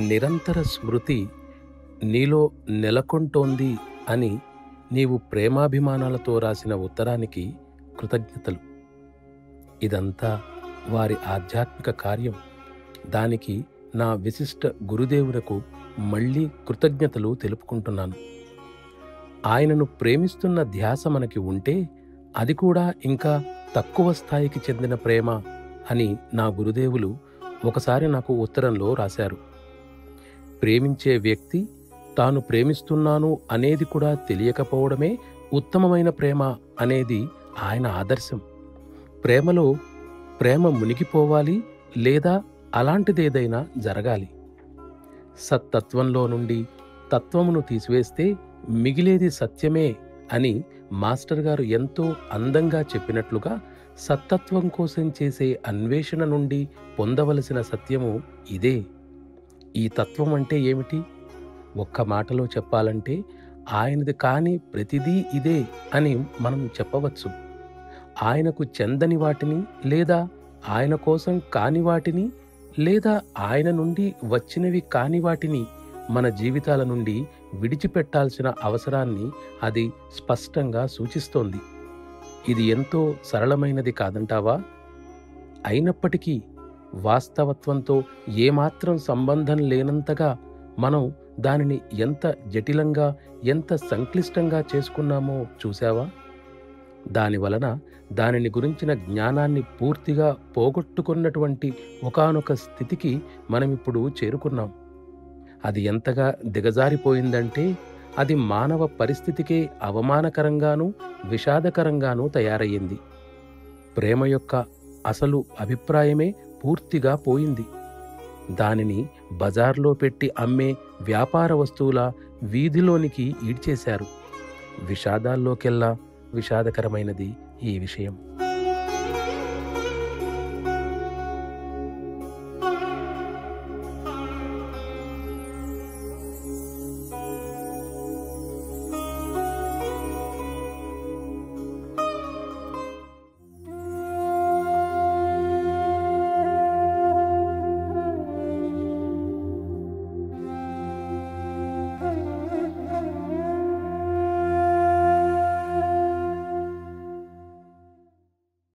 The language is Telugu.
నిరంతర స్మృతి నీలో నెలకొంటోంది అని నీవు ప్రేమాభిమానాలతో రాసిన ఉత్తరానికి కృతజ్ఞతలు ఇదంతా వారి ఆధ్యాత్మిక కార్యం దానికి నా విశిష్ట గురుదేవులకు మళ్ళీ కృతజ్ఞతలు తెలుపుకుంటున్నాను ఆయనను ప్రేమిస్తున్న ధ్యాస మనకి ఉంటే అది కూడా ఇంకా తక్కువ స్థాయికి చెందిన ప్రేమ అని నా గురుదేవులు ఒకసారి నాకు ఉత్తరంలో రాశారు ప్రేమించే వ్యక్తి తాను ప్రేమిస్తున్నాను అనేది కూడా తెలియకపోవడమే ఉత్తమమైన ప్రేమ అనేది ఆయన ఆదర్శం ప్రేమలో ప్రేమ మునిగిపోవాలి లేదా అలాంటిదేదైనా జరగాలి సత్తత్వంలో నుండి తత్వమును తీసివేస్తే మిగిలేది సత్యమే అని మాస్టర్ గారు ఎంతో అందంగా చెప్పినట్లుగా సత్తత్వం కోసం చేసే అన్వేషణ నుండి పొందవలసిన సత్యము ఇదే ఈ తత్వం అంటే ఏమిటి ఒక్క మాటలో చెప్పాలంటే ఆయనది కాని ప్రతిదీ ఇదే అని మనం చెప్పవచ్చు ఆయనకు చెందని వాటిని లేదా ఆయన కోసం కాని వాటిని లేదా ఆయన నుండి వచ్చినవి కాని వాటిని మన జీవితాల నుండి విడిచిపెట్టాల్సిన అవసరాన్ని అది స్పష్టంగా సూచిస్తోంది ఇది ఎంతో సరళమైనది కాదంటావా అయినప్పటికీ వాస్తవత్వంతో ఏమాత్రం సంబంధం లేనంతగా మనం దానిని ఎంత జటిలంగా ఎంత సంక్లిష్టంగా చేసుకున్నామో చూశావా దాని వలన దానిని గురించిన జ్ఞానాన్ని పూర్తిగా పోగొట్టుకున్నటువంటి ఒకానొక స్థితికి మనమిప్పుడు చేరుకున్నాం అది ఎంతగా దిగజారిపోయిందంటే అది మానవ పరిస్థితికే అవమానకరంగానూ విషాదకరంగానూ తయారయ్యింది ప్రేమ యొక్క అసలు అభిప్రాయమే పూర్తిగా పోయింది దానిని బజార్లో పెట్టి అమ్మే వ్యాపార వస్తువుల వీధిలోనికి ఈడ్చేశారు విషాదాల్లోకెల్లా విషాదకరమైనది ఈ విషయం